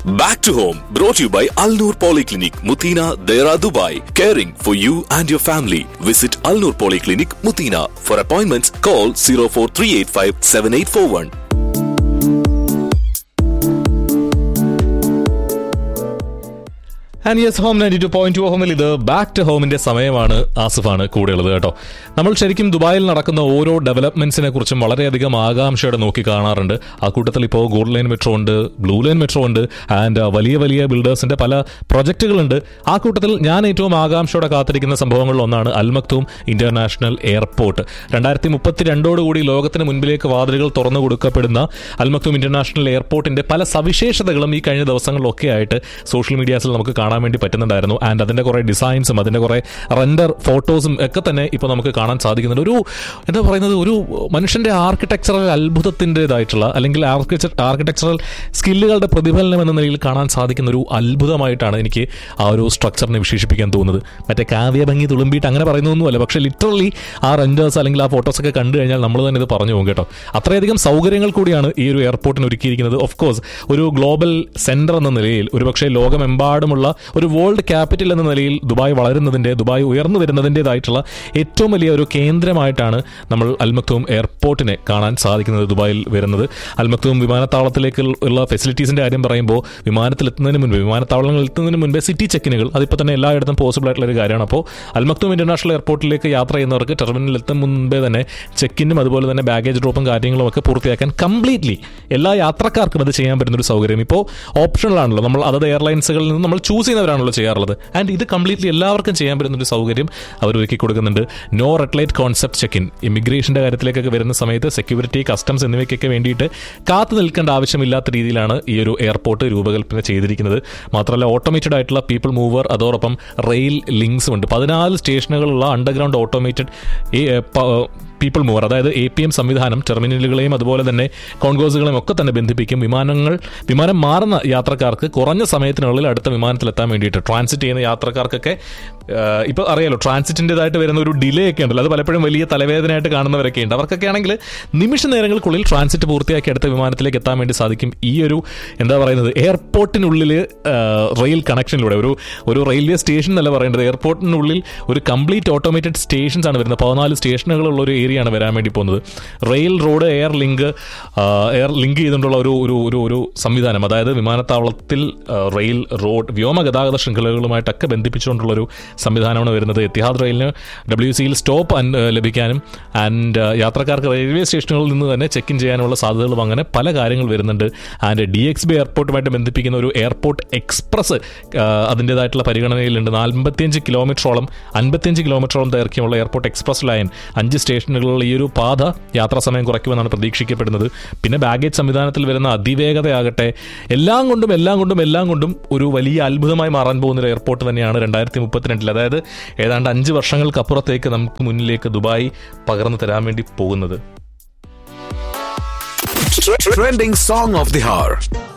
Back to home, brought to you by Al Noor Polyclinic, Mutina, Dera, Dubai. Caring for you and your family. Visit Al Noor Polyclinic, Mutina. For appointments, call 04385 7841. And yes home ninety two point two ഹോമിൽ ഇത് back to ഹോമിന്റെ സമയമാണ് ആസിഫാണ് കൂടെയുള്ളത് കേട്ടോ നമ്മൾ ശരിക്കും ദുബായിൽ നടക്കുന്ന ഓരോ ഡെവലപ്മെന്റ്സിനെ കുറിച്ചും വളരെയധികം ആകാംക്ഷയോടെ നോക്കി കാണാറുണ്ട് ആ കൂട്ടത്തിൽ ഇപ്പോൾ ഗോൾഡ് ലൈൻ മെട്രോ ഉണ്ട് ബ്ലൂ ലൈൻ മെട്രോ ഉണ്ട് ആൻഡ് വലിയ വലിയ ബിൽഡേഴ്സിന്റെ പല പ്രൊജക്റ്റുകളുണ്ട് ആ കൂട്ടത്തിൽ ഞാൻ ഏറ്റവും ആകാംക്ഷയോടെ കാത്തിരിക്കുന്ന സംഭവങ്ങളിൽ ഒന്നാണ് അൽമക്തൂം ഇന്റർനാഷണൽ എയർപോർട്ട് രണ്ടായിരത്തി മുപ്പത്തി രണ്ടോടുകൂടി ലോകത്തിന് മുൻപിലേക്ക് വാതിലുകൾ തുറന്നു കൊടുക്കപ്പെടുന്ന അൽമക്തൂം ഇന്റർനാഷണൽ എയർപോർട്ടിന്റെ പല സവിശേഷതകളും ഈ കഴിഞ്ഞ ദിവസങ്ങളിലൊക്കെ ആയിട്ട് സോഷ്യൽ മീഡിയാസിൽ നമുക്ക് കാണാൻ വേണ്ടി പറ്റുന്നുണ്ടായിരുന്നു ആൻഡ് അതിന്റെ കുറെ ഡിസൈൻസും അതിന്റെ കുറെ റെൻഡർ ഫോട്ടോസും ഒക്കെ തന്നെ ഇപ്പോൾ നമുക്ക് കാണാൻ സാധിക്കുന്നുണ്ട് ഒരു എന്താ പറയുന്നത് ഒരു മനുഷ്യന്റെ ആർക്കിടെക്ചറൽ അത്ഭുതത്തിൻ്റെതായിട്ടുള്ള അല്ലെങ്കിൽ ആർക്കിടെക്ചർ ആർക്കിടെക്ചറൽ സ്കില്ലുകളുടെ പ്രതിഫലനം എന്ന നിലയിൽ കാണാൻ സാധിക്കുന്ന ഒരു അത്ഭുതമായിട്ടാണ് എനിക്ക് ആ ഒരു സ്ട്രക്ചറിനെ വിശേഷിപ്പിക്കാൻ തോന്നുന്നത് മറ്റേ കാവ്യ ഭംഗി തുളുമ്പിയിട്ട് അങ്ങനെ പറയുന്നൊന്നുമല്ല പക്ഷേ ലിറ്ററലി ആ റെൻഡേഴ്സ് അല്ലെങ്കിൽ ആ ഫോട്ടോസ് ഒക്കെ കണ്ടു കഴിഞ്ഞാൽ നമ്മൾ തന്നെ ഇത് പറഞ്ഞു പോകും കേട്ടോ അത്രയധികം സൗകര്യങ്ങൾ കൂടിയാണ് ഈ ഒരു എയർപോർട്ടിന് ഒരുക്കിയിരിക്കുന്നത് ഓഫ് കോഴ്സ് ഒരു ഗ്ലോബൽ സെന്റർ എന്ന നിലയിൽ ഒരുപക്ഷെ ലോകമെമ്പാടുമുള്ള ഒരു വേൾഡ് ക്യാപിറ്റൽ എന്ന നിലയിൽ ദുബായ് വളരുന്നതിൻ്റെ ദുബായ് ഉയർന്നു വരുന്നതിൻ്റെതായിട്ടുള്ള ഏറ്റവും വലിയ ഒരു കേന്ദ്രമായിട്ടാണ് നമ്മൾ അൽമക്തൂം എയർപോർട്ടിനെ കാണാൻ സാധിക്കുന്നത് ദുബായിൽ വരുന്നത് അൽമക്തൂം വിമാനത്താവളത്തിലേക്ക് ഉള്ള ഫെസിലിറ്റീസിൻ്റെ കാര്യം പറയുമ്പോൾ വിമാനത്തിലെത്തുന്നതിന് മുൻപ് വിമാനത്താവളങ്ങളിൽ എത്തുന്നതിന് മുൻപേ സിറ്റി ചെക്കിനുകൾ അതിപ്പോൾ തന്നെ എല്ലായിടത്തും പോസിബിൾ ആയിട്ടുള്ള ഒരു കാര്യമാണ് അപ്പോൾ അൽമക്തൂം ഇന്റർനാഷണൽ എയർപോർട്ടിലേക്ക് യാത്ര ചെയ്യുന്നവർക്ക് ടെർമിനലിൽ എത്തും മുൻപേ തന്നെ ചെക്കിനും അതുപോലെ തന്നെ ബാഗേജ് ഡ്രോപ്പും കാര്യങ്ങളും ഒക്കെ പൂർത്തിയാക്കാൻ കംപ്ലീറ്റ്ലി എല്ലാ യാത്രക്കാർക്കും അത് ചെയ്യാൻ പറ്റുന്ന ഒരു സൗകര്യം ഇപ്പോൾ ഓപ്ഷണലാണല്ലോ നമ്മൾ അതത് എയർലൈൻസുകളിൽ നിന്ന് നമ്മൾ ചൂസ് ചെയ്യുന്നവരാണല്ലോ ചെയ്യാറുള്ളത് ആൻഡ് ഇത് കംപ്ലീറ്റ്ലി എല്ലാവർക്കും ചെയ്യാൻ പറ്റുന്ന ഒരു സൗകര്യം അവർ ഒരുക്കി കൊടുക്കുന്നുണ്ട് no red light concept check in ഇമിഗ്രേഷന്റെ കാര്യത്തിലേക്കൊക്കെ വരുന്ന സമയത്ത് സെക്യൂരിറ്റി കസ്റ്റംസ് എന്നിവയ്ക്കൊക്കെ വേണ്ടിയിട്ട് കാത്തു നിൽക്കേണ്ട ആവശ്യമില്ലാത്ത രീതിയിലാണ് ഈ ഒരു എയർപോർട്ട് രൂപകൽപ്പന ചെയ്തിരിക്കുന്നത് മാത്രമല്ല ഓട്ടോമേറ്റഡ് ആയിട്ടുള്ള പീപ്പിൾ മൂവർ അതോടൊപ്പം റെയിൽ ലിങ്ക്സും ഉണ്ട് പതിനാല് സ്റ്റേഷനുകളുള്ള അണ്ടർഗ്രൗണ്ട് ഓട്ടോമേറ്റഡ് പീപ്പിൾ മൂവർ അതായത് എ പി എം സംവിധാനം ടെർമിനലുകളെയും അതുപോലെ തന്നെ കോൺഗോസുകളെയും ഒക്കെ തന്നെ ബന്ധിപ്പിക്കും വിമാനങ്ങൾ വിമാനം മാറുന്ന യാത്രക്കാർക്ക് കുറഞ്ഞ സമയത്തിനുള്ളിൽ അടുത്ത വിമാനത്തിലെത്താൻ വേണ്ടിയിട്ട് ട്രാൻസിറ്റ് ചെയ്യുന്ന യാത്രക്കാർക്കൊക്കെ ഇപ്പോൾ അറിയാലോ ട്രാൻസിറ്റിൻ്റെതായിട്ട് വരുന്ന ഒരു ഡിലേ ഒക്കെ ഉണ്ടല്ലോ അത് പലപ്പോഴും വലിയ തലവേദനയായിട്ട് കാണുന്നവരൊക്കെ ഉണ്ട് അവർക്കൊക്കെ ആണെങ്കിൽ നിമിഷ നേരങ്ങൾക്കുള്ളിൽ ട്രാൻസിറ്റ് പൂർത്തിയാക്കി അടുത്ത വിമാനത്തിലേക്ക് എത്താൻ വേണ്ടി സാധിക്കും ഈ ഒരു എന്താ പറയുന്നത് എയർപോർട്ടിനുള്ളിൽ റെയിൽ കണക്ഷനിലൂടെ ഒരു ഒരു റെയിൽവേ സ്റ്റേഷൻ എന്നല്ല പറയേണ്ടത് എയർപോർട്ടിനുള്ളിൽ ഒരു കംപ്ലീറ്റ് ഓട്ടോമേറ്റഡ് സ്റ്റേഷൻസ് ആണ് വരുന്നത് പതിനാല് സ്റ്റേഷനുകളുള്ള ഒരു ഏരിയ ആണ് വരാൻ വേണ്ടി പോകുന്നത് rail road air link air link ചെയ്തുകൊണ്ടുള്ള ഒരു ഒരു ഒരു ഒരു സംവിധാനം അതായത് വിമാനത്താവളത്തിൽ റെയിൽ റോഡ് വ്യോമ ഗതാഗത ശൃംഖലകളുമായിട്ടൊക്കെ ബന്ധിപ്പിച്ചുകൊണ്ടുള്ള ഒരു സംവിധാനമാണ് വരുന്നത് എത്തിഹാദ് റെയിലിന് ഡബ്ല്യു സിയിൽ സ്റ്റോപ്പ് ലഭിക്കാനും ആൻഡ് യാത്രക്കാർക്ക് റെയിൽവേ സ്റ്റേഷനുകളിൽ നിന്ന് തന്നെ ചെക്ക് ഇൻ ചെയ്യാനുള്ള സാധ്യതകളും അങ്ങനെ പല കാര്യങ്ങൾ വരുന്നുണ്ട് ആൻഡ് ഡി എക്സ് ബി എയർപോർട്ടുമായിട്ട് ബന്ധിപ്പിക്കുന്ന ഒരു എയർപോർട്ട് എക്സ്പ്രസ് അതിൻ്റെതായിട്ടുള്ള പരിഗണനയിലുണ്ട് നാൽപ്പത്തിയഞ്ച് കിലോമീറ്ററോളം അൻപത്തിയഞ്ച് കിലോമീറ്ററോളം ദൈർഘ്യമുള്ള എയർപോർട്ട് എക്സ്പ്രസ് ലൈൻ അഞ്ച് സ്റ്റേഷനുകളിലുള്ള ഈ ഒരു പാത യാത്രാ സമയം കുറയ്ക്കുമെന്നാണ് പ്രതീക്ഷിക്കപ്പെടുന്നത് പിന്നെ ബാഗേജ് സംവിധാനത്തിൽ വരുന്ന അതിവേഗതയാകട്ടെ എല്ലാം കൊണ്ടും എല്ലാം കൊണ്ടും എല്ലാം കൊണ്ടും ഒരു വലിയ അത്ഭുതമായി മാറാൻ പോകുന്ന ഒരു എയർപോർട്ട് തന്നെയാണ് രണ്ടായിരത്തി മുപ്പത്തിരണ്ടിൽ അതായത് ഏതാണ്ട് അഞ്ച് വർഷങ്ങൾക്കപ്പുറത്തേക്ക് നമുക്ക് മുന്നിലേക്ക് ദുബായ് പകർന്നു തരാൻ വേണ്ടി പോകുന്നത് Trending song of the hour.